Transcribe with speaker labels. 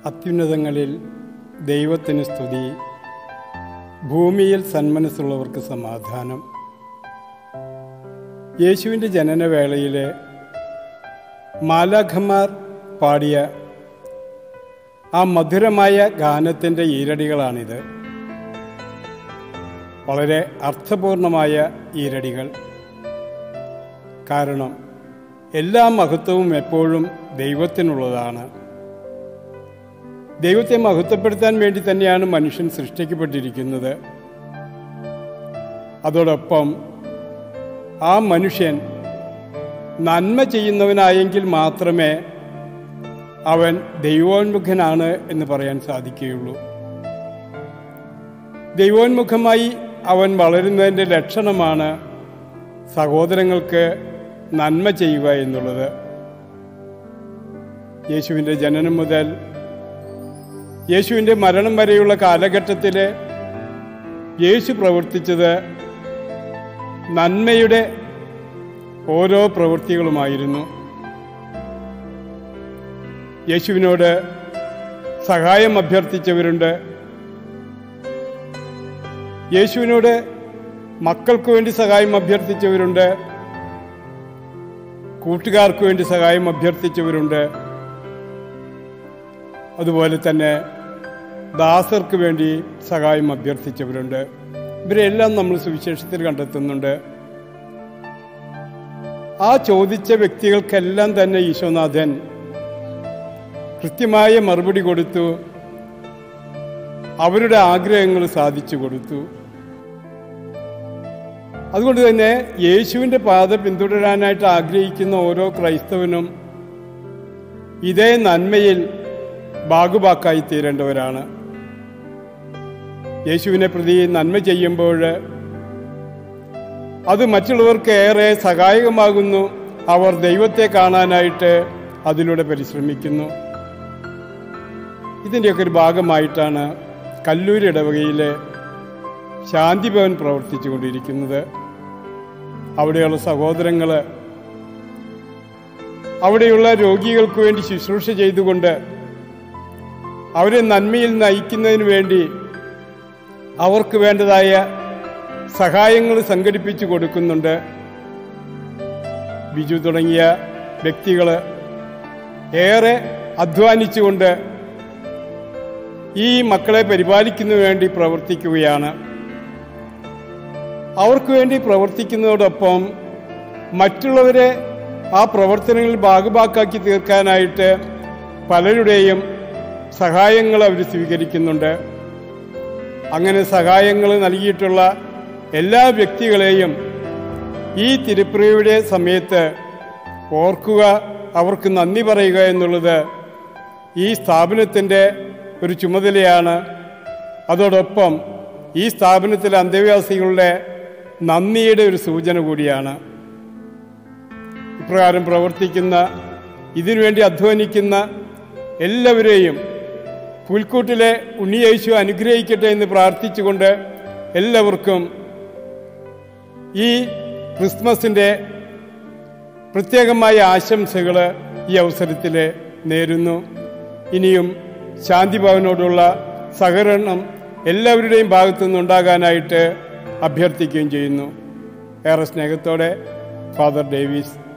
Speaker 1: അത്യുന്നതങ്ങളിൽ ദൈവത്തിന് സ്തുതി ഭൂമിയിൽ സന്മനസ്സുള്ളവർക്ക് സമാധാനം യേശുവിൻ്റെ ജനനവേളയിലെ മാലാഖമാർ പാടിയ ആ മധുരമായ ഗാനത്തിൻ്റെ ഈരടികളാണിത് വളരെ അർത്ഥപൂർണമായ ഈരടികൾ കാരണം എല്ലാ മഹത്വവും എപ്പോഴും ദൈവത്തിനുള്ളതാണ് ദൈവത്തെ മഹത്വപ്പെടുത്താൻ വേണ്ടി തന്നെയാണ് മനുഷ്യൻ സൃഷ്ടിക്കപ്പെട്ടിരിക്കുന്നത് അതോടൊപ്പം ആ മനുഷ്യൻ നന്മ ചെയ്യുന്നവനായെങ്കിൽ മാത്രമേ അവൻ ദൈവോന്മുഖനാണ് എന്ന് പറയാൻ സാധിക്കുകയുള്ളൂ ദൈവോന്മുഖമായി അവൻ വളരുന്നതിൻ്റെ ലക്ഷണമാണ് സഹോദരങ്ങൾക്ക് നന്മ ചെയ്യുക എന്നുള്ളത് യേശുവിൻ്റെ ജനനം മുതൽ യേശുവിൻ്റെ മരണം വരെയുള്ള കാലഘട്ടത്തിൽ യേശു പ്രവർത്തിച്ചത് നന്മയുടെ ഓരോ പ്രവൃത്തികളുമായിരുന്നു യേശുവിനോട് സഹായം അഭ്യർത്ഥിച്ചവരുണ്ട് യേശുവിനോട് മക്കൾക്ക് വേണ്ടി സഹായം അഭ്യർത്ഥിച്ചവരുണ്ട് കൂട്ടുകാർക്ക് വേണ്ടി സഹായം അഭ്യർത്ഥിച്ചവരുണ്ട് അതുപോലെ തന്നെ ദാസർക്ക് വേണ്ടി സഹായം അഭ്യർത്ഥിച്ചവരുണ്ട് ഇവരെല്ലാം നമ്മൾ സുവിശേഷത്തിൽ കണ്ടെത്തുന്നുണ്ട് ആ ചോദിച്ച വ്യക്തികൾക്കെല്ലാം തന്നെ ഈശോനാഥൻ കൃത്യമായ മറുപടി കൊടുത്തു അവരുടെ ആഗ്രഹങ്ങൾ സാധിച്ചു കൊടുത്തു അതുകൊണ്ട് തന്നെ യേശുവിൻ്റെ പാത പിന്തുടരാനായിട്ട് ആഗ്രഹിക്കുന്ന ഓരോ ക്രൈസ്തവനും ഇതേ നന്മയിൽ ബാഗുബാക്കായി തീരേണ്ടവരാണ് യേശുവിനെ പ്രതി നന്മ ചെയ്യുമ്പോൾ അത് മറ്റുള്ളവർക്ക് ഏറെ സഹായകമാകുന്നു അവർ ദൈവത്തെ കാണാനായിട്ട് അതിലൂടെ പരിശ്രമിക്കുന്നു ഇതിൻ്റെയൊക്കെ ഒരു ഭാഗമായിട്ടാണ് കല്ലൂർ ഇടവകയിലെ ശാന്തിഭവൻ പ്രവർത്തിച്ചു കൊണ്ടിരിക്കുന്നത് അവിടെയുള്ള സഹോദരങ്ങൾ അവിടെയുള്ള രോഗികൾക്ക് വേണ്ടി ശുശ്രൂഷ ചെയ്തുകൊണ്ട് അവരെ നന്മയിൽ നയിക്കുന്നതിന് വേണ്ടി അവർക്ക് വേണ്ടതായ സഹായങ്ങൾ സംഘടിപ്പിച്ചു കൊടുക്കുന്നുണ്ട് ബിജു തുടങ്ങിയ വ്യക്തികൾ ഏറെ അധ്വാനിച്ചുകൊണ്ട് ഈ മക്കളെ പരിപാലിക്കുന്നതിന് വേണ്ടി പ്രവർത്തിക്കുകയാണ് അവർക്ക് വേണ്ടി പ്രവർത്തിക്കുന്നതോടൊപ്പം മറ്റുള്ളവരെ ആ പ്രവർത്തനങ്ങളിൽ ഭാഗഭാക്കാക്കി തീർക്കാനായിട്ട് പലരുടെയും സഹായങ്ങൾ അവർ സ്വീകരിക്കുന്നുണ്ട് അങ്ങനെ സഹായങ്ങൾ നൽകിയിട്ടുള്ള എല്ലാ വ്യക്തികളെയും ഈ തിരുപ്പിറയുടെ സമയത്ത് ഓർക്കുക അവർക്ക് നന്ദി പറയുക എന്നുള്ളത് ഈ സ്ഥാപനത്തിൻ്റെ ഒരു ചുമതലയാണ് അതോടൊപ്പം ഈ സ്ഥാപനത്തിലെ അന്തേവാസികളുടെ നന്ദിയുടെ ഒരു സൂചന കൂടിയാണ് ഇപ്രകാരം പ്രവർത്തിക്കുന്ന ഇതിനുവേണ്ടി അധ്വാനിക്കുന്ന എല്ലാവരെയും പുൽക്കൂട്ടിലെ ഉണ്ണിയേശു അനുഗ്രഹിക്കട്ടെ എന്ന് പ്രാർത്ഥിച്ചുകൊണ്ട് എല്ലാവർക്കും ഈ ക്രിസ്മസിൻ്റെ പ്രത്യേകമായ ആശംസകൾ ഈ അവസരത്തിൽ നേരുന്നു ഇനിയും ശാന്തിഭവനോടുള്ള സഹകരണം എല്ലാവരുടെയും ഭാഗത്തു നിന്നുണ്ടാകാനായിട്ട് അഭ്യർത്ഥിക്കുകയും ചെയ്യുന്നു ഏറെ സ്നേഹത്തോടെ ഫാദർ ഡേവിസ്